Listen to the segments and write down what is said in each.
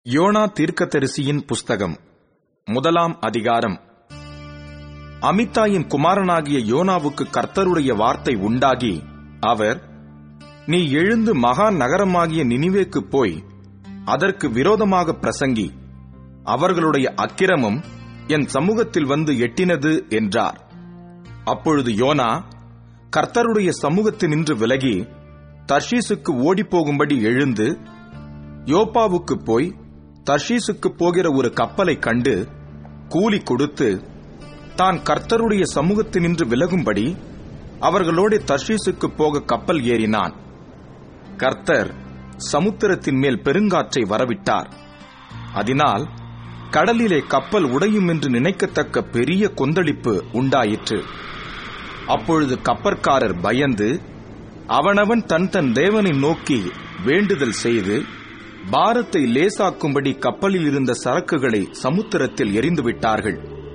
YONO தீர்க்கதரிசியின் புஸ்தகம் முதலாம் அதிகாரம் அமித்தாயின் குமாரனாகிய யோனாவுக்கு கர்த்தருடைய வார்த்தை உண்டாகி அவர் நீ எழுந்து மகா நகரமாகிய நினிவேக்குப் போய் அதற்கு விரோதமாக பிரசங்கி அவர்களுடைய அக்கிரமம் என் சமூகத்தில் வந்து எட்டினது என்றார் அப்பொழுது யோனா கர்த்தருடைய சமூகத்தினின்று விலகி தர்ஷீசுக்கு ஓடிப்போகும்படி எழுந்து யோப்பாவுக்கு போய் தர்ஷீசுக்கு போகிற ஒரு கப்பலை கண்டு கூலி கொடுத்து தான் கர்த்தருடைய சமூகத்தினின்று விலகும்படி அவர்களோடு தர்ஷீசுக்கு போக கப்பல் ஏறினான் கர்த்தர் சமுத்திரத்தின் மேல் பெருங்காற்றை வரவிட்டார் அதனால் கடலிலே கப்பல் உடையும் என்று நினைக்கத்தக்க பெரிய கொந்தளிப்பு உண்டாயிற்று அப்பொழுது கப்பற்காரர் பயந்து அவனவன் தன் தன் தேவனை நோக்கி வேண்டுதல் செய்து பாரத்தை லேசாக்கும்படி கப்பலில் இருந்த சரக்குகளை சமுத்திரத்தில் எரிந்து விட்டார்கள்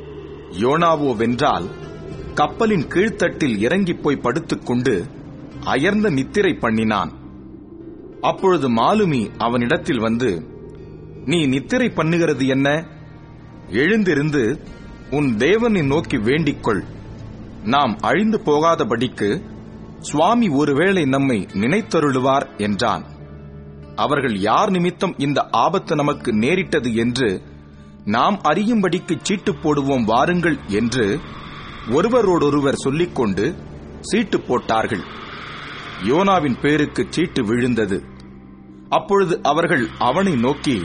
யோனாவோ வென்றால் கப்பலின் கீழ்த்தட்டில் இறங்கிப் போய் படுத்துக்கொண்டு அயர்ந்த நித்திரை பண்ணினான் அப்பொழுது மாலுமி அவனிடத்தில் வந்து நீ நித்திரை பண்ணுகிறது என்ன எழுந்திருந்து உன் தேவனை நோக்கி வேண்டிக்கொள் நாம் அழிந்து போகாதபடிக்கு சுவாமி ஒருவேளை நம்மை நினைத்தருளுவார் என்றான் அவர்கள் யார் நிமித்தம் இந்த ஆபத்து நமக்கு நேரிட்டது என்று நாம் அறியும்படிக்கு சீட்டு போடுவோம் வாருங்கள் என்று ஒருவரோடொருவர் சொல்லிக்கொண்டு சீட்டு போட்டார்கள் யோனாவின் பேருக்கு சீட்டு விழுந்தது அப்பொழுது அவர்கள் அவனை நோக்கி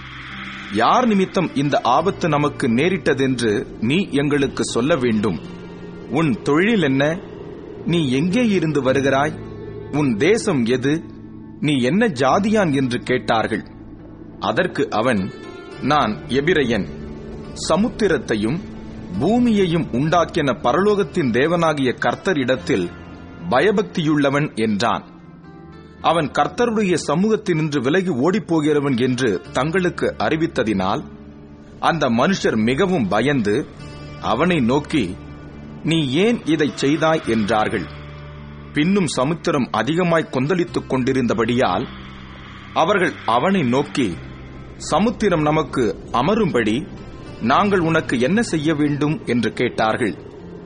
யார் நிமித்தம் இந்த ஆபத்து நமக்கு நேரிட்டதென்று நீ எங்களுக்கு சொல்ல வேண்டும் உன் தொழில் என்ன நீ எங்கே இருந்து வருகிறாய் உன் தேசம் எது நீ என்ன ஜாதியான் என்று கேட்டார்கள் அதற்கு அவன் நான் எபிரையன் சமுத்திரத்தையும் பூமியையும் உண்டாக்கின பரலோகத்தின் தேவனாகிய கர்த்தரிடத்தில் பயபக்தியுள்ளவன் என்றான் அவன் கர்த்தருடைய சமூகத்தினின்று விலகி ஓடிப்போகிறவன் என்று தங்களுக்கு அறிவித்ததினால் அந்த மனுஷர் மிகவும் பயந்து அவனை நோக்கி நீ ஏன் இதை செய்தாய் என்றார்கள் பின்னும் சமுத்திரம் அதிகமாய் கொந்தளித்துக் கொண்டிருந்தபடியால் அவர்கள் அவனை நோக்கி சமுத்திரம் நமக்கு அமரும்படி நாங்கள் உனக்கு என்ன செய்ய வேண்டும் என்று கேட்டார்கள்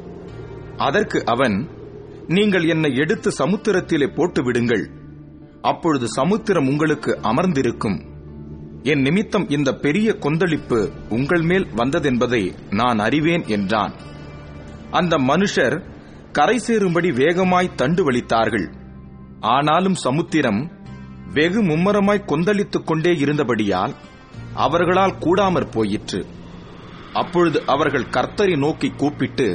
அதற்கு அவன் நீங்கள் என்னை எடுத்து சமுத்திரத்திலே போட்டு விடுங்கள் அப்பொழுது சமுத்திரம் உங்களுக்கு அமர்ந்திருக்கும் என் நிமித்தம் இந்த பெரிய கொந்தளிப்பு உங்கள் மேல் வந்ததென்பதை நான் அறிவேன் என்றான் அந்த மனுஷர் கரை சேரும்படி வேகமாய் தண்டு வலித்தார்கள் ஆனாலும் சமுத்திரம் வெகு மும்மரமாய் கொந்தளித்துக் கொண்டே இருந்தபடியால் அவர்களால் கூடாமற் போயிற்று அப்பொழுது அவர்கள் கர்த்தரை நோக்கி கூப்பிட்டு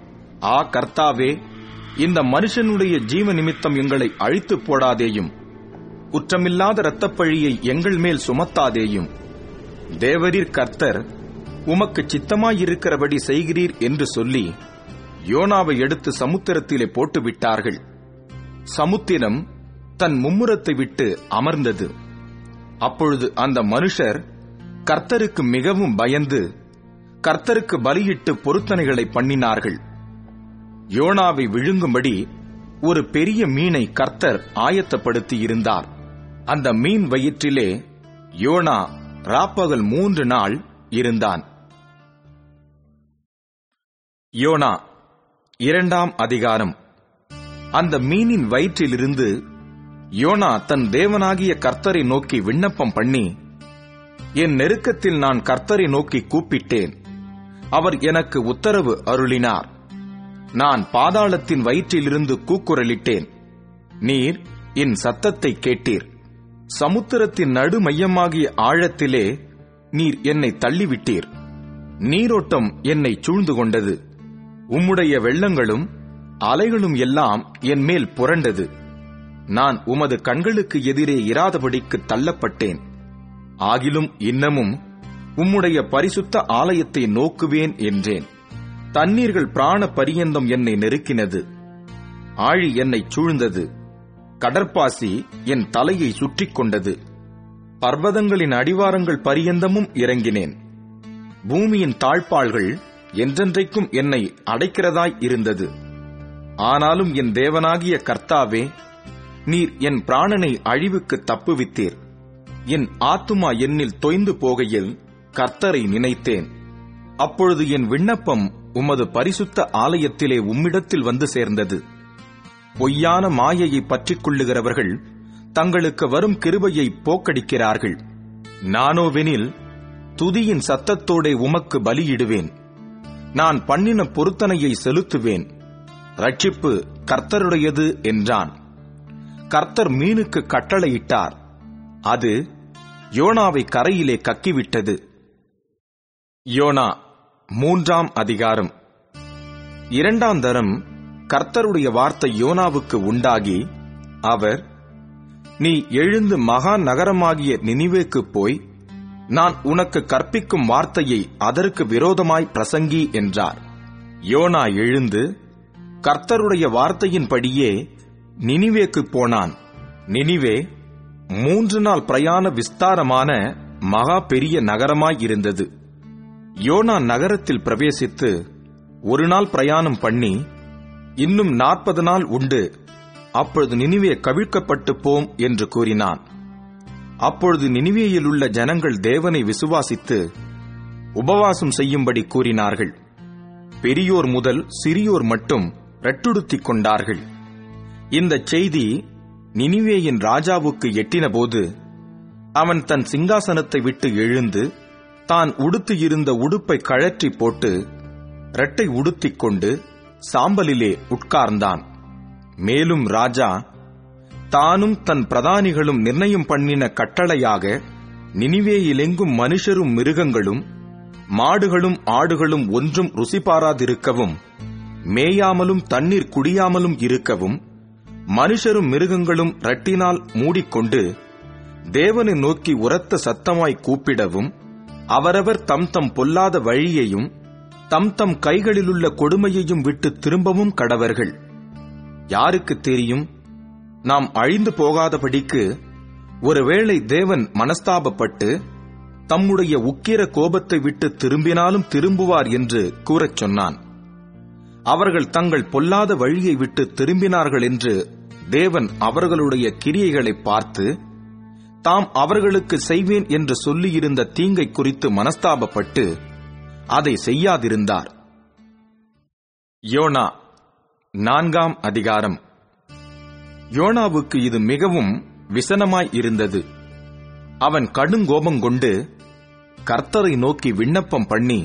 ஆ கர்த்தாவே இந்த மனுஷனுடைய ஜீவ நிமித்தம் எங்களை அழித்து போடாதேயும் குற்றமில்லாத இரத்தப்பழியை எங்கள் மேல் சுமத்தாதேயும் தேவரீர் கர்த்தர் உமக்கு சித்தமாயிருக்கிறபடி செய்கிறீர் என்று சொல்லி யோனாவை எடுத்து சமுத்திரத்திலே போட்டு விட்டார்கள் சமுத்திரம் தன் மும்முரத்தை விட்டு அமர்ந்தது அப்பொழுது அந்த மனுஷர் கர்த்தருக்கு மிகவும் பயந்து கர்த்தருக்கு பலியிட்டு பொருத்தனைகளை பண்ணினார்கள் யோனாவை விழுங்கும்படி ஒரு பெரிய மீனை கர்த்தர் ஆயத்தப்படுத்தி இருந்தார் அந்த மீன் வயிற்றிலே யோனா ராப்பகல் மூன்று நாள் இருந்தான் யோனா இரண்டாம் அதிகாரம் அந்த மீனின் வயிற்றிலிருந்து யோனா தன் தேவனாகிய கர்த்தரை நோக்கி விண்ணப்பம் பண்ணி என் நெருக்கத்தில் நான் கர்த்தரை நோக்கி கூப்பிட்டேன் அவர் எனக்கு உத்தரவு அருளினார் நான் பாதாளத்தின் வயிற்றிலிருந்து கூக்குரலிட்டேன் நீர் என் சத்தத்தை கேட்டீர் சமுத்திரத்தின் நடு மையமாகிய ஆழத்திலே நீர் என்னை தள்ளிவிட்டீர் நீரோட்டம் என்னை சூழ்ந்து கொண்டது உம்முடைய வெள்ளங்களும் அலைகளும் எல்லாம் என் மேல் புரண்டது நான் உமது கண்களுக்கு எதிரே இராதபடிக்கு தள்ளப்பட்டேன் ஆகிலும் இன்னமும் உம்முடைய பரிசுத்த ஆலயத்தை நோக்குவேன் என்றேன் தண்ணீர்கள் பிராண பரியந்தம் என்னை நெருக்கினது ஆழி என்னை சூழ்ந்தது கடற்பாசி என் தலையை சுற்றிக் கொண்டது பர்வதங்களின் அடிவாரங்கள் பரியந்தமும் இறங்கினேன் பூமியின் தாழ்பாள்கள் என்றென்றைக்கும் என்னை அடைக்கிறதாய் இருந்தது ஆனாலும் என் தேவனாகிய கர்த்தாவே நீர் என் பிராணனை அழிவுக்கு தப்புவித்தீர் என் ஆத்துமா என்னில் தொய்ந்து போகையில் கர்த்தரை நினைத்தேன் அப்பொழுது என் விண்ணப்பம் உமது பரிசுத்த ஆலயத்திலே உம்மிடத்தில் வந்து சேர்ந்தது பொய்யான மாயையை பற்றிக் கொள்ளுகிறவர்கள் தங்களுக்கு வரும் கிருபையை போக்கடிக்கிறார்கள் நானோவெனில் துதியின் சத்தத்தோடே உமக்கு பலியிடுவேன் நான் பண்ணின பொருத்தனையை செலுத்துவேன் ரட்சிப்பு கர்த்தருடையது என்றான் கர்த்தர் மீனுக்கு கட்டளையிட்டார் அது யோனாவை கரையிலே கக்கிவிட்டது யோனா மூன்றாம் அதிகாரம் இரண்டாம் தரம் கர்த்தருடைய வார்த்தை யோனாவுக்கு உண்டாகி அவர் நீ எழுந்து மகா நகரமாகிய நினிவேக்கு போய் நான் உனக்கு கற்பிக்கும் வார்த்தையை அதற்கு விரோதமாய் பிரசங்கி என்றார் யோனா எழுந்து கர்த்தருடைய வார்த்தையின்படியே நினிவேக்கு போனான் நினிவே மூன்று நாள் பிரயாண விஸ்தாரமான மகா பெரிய நகரமாய் இருந்தது யோனா நகரத்தில் பிரவேசித்து ஒரு நாள் பிரயாணம் பண்ணி இன்னும் நாற்பது நாள் உண்டு அப்பொழுது நினிவே கவிழ்க்கப்பட்டு போம் என்று கூறினான் அப்பொழுது நினிவேயில் உள்ள ஜனங்கள் தேவனை விசுவாசித்து உபவாசம் செய்யும்படி கூறினார்கள் பெரியோர் முதல் சிறியோர் மட்டும் ரட்டுடுத்திக் கொண்டார்கள் இந்த செய்தி நினிவேயின் ராஜாவுக்கு எட்டினபோது அவன் தன் சிங்காசனத்தை விட்டு எழுந்து தான் உடுத்தியிருந்த உடுப்பை கழற்றி போட்டு இரட்டை உடுத்திக் கொண்டு சாம்பலிலே உட்கார்ந்தான் மேலும் ராஜா தானும் தன் பிரதானிகளும் நிர்ணயம் பண்ணின கட்டளையாக நினிவேயிலெங்கும் மனுஷரும் மிருகங்களும் மாடுகளும் ஆடுகளும் ஒன்றும் ருசி பாராதிருக்கவும் மேயாமலும் தண்ணீர் குடியாமலும் இருக்கவும் மனுஷரும் மிருகங்களும் ரட்டினால் மூடிக்கொண்டு தேவனை நோக்கி உரத்த சத்தமாய் கூப்பிடவும் அவரவர் தம் தம் பொல்லாத வழியையும் தம் தம் கைகளிலுள்ள கொடுமையையும் விட்டு திரும்பவும் கடவர்கள் யாருக்கு தெரியும் நாம் அழிந்து போகாதபடிக்கு ஒருவேளை தேவன் மனஸ்தாபப்பட்டு தம்முடைய உக்கிர கோபத்தை விட்டு திரும்பினாலும் திரும்புவார் என்று கூறச் சொன்னான் அவர்கள் தங்கள் பொல்லாத வழியை விட்டு திரும்பினார்கள் என்று தேவன் அவர்களுடைய கிரியைகளை பார்த்து தாம் அவர்களுக்கு செய்வேன் என்று சொல்லியிருந்த தீங்கை குறித்து மனஸ்தாபப்பட்டு அதை செய்யாதிருந்தார் யோனா நான்காம் அதிகாரம் யோனாவுக்கு இது மிகவும் விசனமாய் இருந்தது அவன் கடுங்கோபம் கொண்டு கர்த்தரை நோக்கி விண்ணப்பம் பண்ணி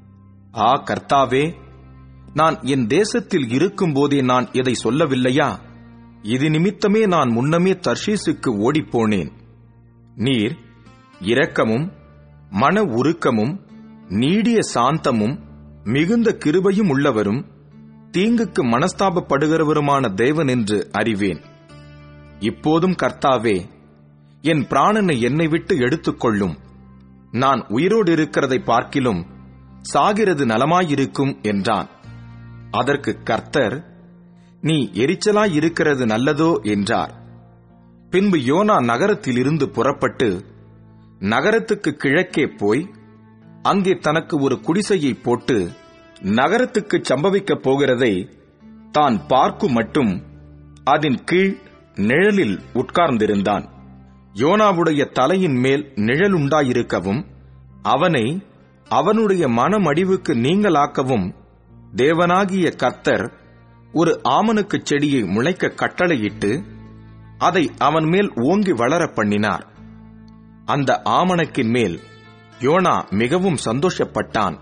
ஆ கர்த்தாவே நான் என் தேசத்தில் இருக்கும்போதே நான் இதை சொல்லவில்லையா இது நிமித்தமே நான் முன்னமே தர்ஷீசுக்கு ஓடிப்போனேன் நீர் இரக்கமும் மன உருக்கமும் நீடிய சாந்தமும் மிகுந்த கிருபையும் உள்ளவரும் தீங்குக்கு மனஸ்தாபப்படுகிறவருமான தேவன் என்று அறிவேன் இப்போதும் கர்த்தாவே என் பிராணனை என்னை விட்டு எடுத்துக்கொள்ளும் நான் உயிரோடு இருக்கிறதை பார்க்கிலும் சாகிறது நலமாயிருக்கும் என்றான் அதற்கு கர்த்தர் நீ எரிச்சலாயிருக்கிறது நல்லதோ என்றார் பின்பு யோனா நகரத்திலிருந்து புறப்பட்டு நகரத்துக்கு கிழக்கே போய் அங்கே தனக்கு ஒரு குடிசையை போட்டு நகரத்துக்கு சம்பவிக்கப் போகிறதை தான் பார்க்கும் மட்டும் அதன் கீழ் நிழலில் உட்கார்ந்திருந்தான் யோனாவுடைய தலையின் மேல் நிழலுண்டாயிருக்கவும் அவனை அவனுடைய மனமடிவுக்கு நீங்களாக்கவும் தேவனாகிய கர்த்தர் ஒரு ஆமனுக்குச் செடியை முளைக்க கட்டளையிட்டு அதை அவன் மேல் ஓங்கி வளர பண்ணினார் அந்த ஆமணக்கின் மேல் யோனா மிகவும் சந்தோஷப்பட்டான்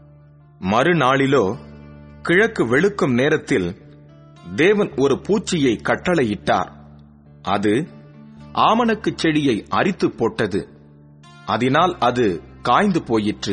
மறுநாளிலோ கிழக்கு வெளுக்கும் நேரத்தில் தேவன் ஒரு பூச்சியை கட்டளையிட்டார் அது ஆமணக்குச் செடியை அரித்து போட்டது அதனால் அது காய்ந்து போயிற்று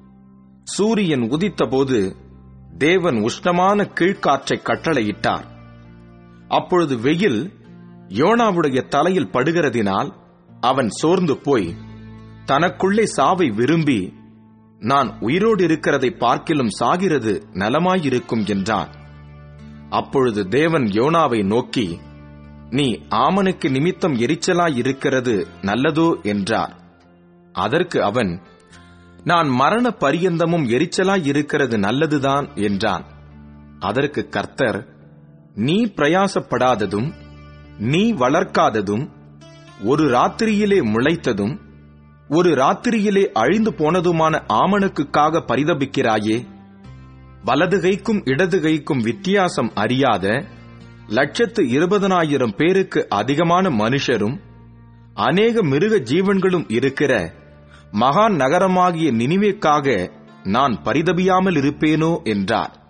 சூரியன் உதித்தபோது தேவன் உஷ்ணமான கீழ்காற்றை கட்டளையிட்டார் அப்பொழுது வெயில் யோனாவுடைய தலையில் படுகிறதினால் அவன் சோர்ந்து போய் தனக்குள்ளே சாவை விரும்பி நான் உயிரோடு இருக்கிறதை பார்க்கிலும் சாகிறது நலமாயிருக்கும் என்றான் அப்பொழுது தேவன் யோனாவை நோக்கி நீ ஆமனுக்கு நிமித்தம் எரிச்சலாயிருக்கிறது நல்லதோ என்றார் அதற்கு அவன் நான் மரண பரியந்தமும் எரிச்சலாயிருக்கிறது நல்லதுதான் என்றான் அதற்கு கர்த்தர் நீ பிரயாசப்படாததும் நீ வளர்க்காததும் ஒரு ராத்திரியிலே முளைத்ததும் ஒரு ராத்திரியிலே அழிந்து போனதுமான ஆமணக்குக்காக பரிதபிக்கிறாயே வலது கைக்கும் இடது கைக்கும் வித்தியாசம் அறியாத லட்சத்து இருபதனாயிரம் பேருக்கு அதிகமான மனுஷரும் அநேக மிருக ஜீவன்களும் இருக்கிற மகான் நகரமாகிய நினிவேக்காக நான் பரிதபியாமல் இருப்பேனோ என்றார்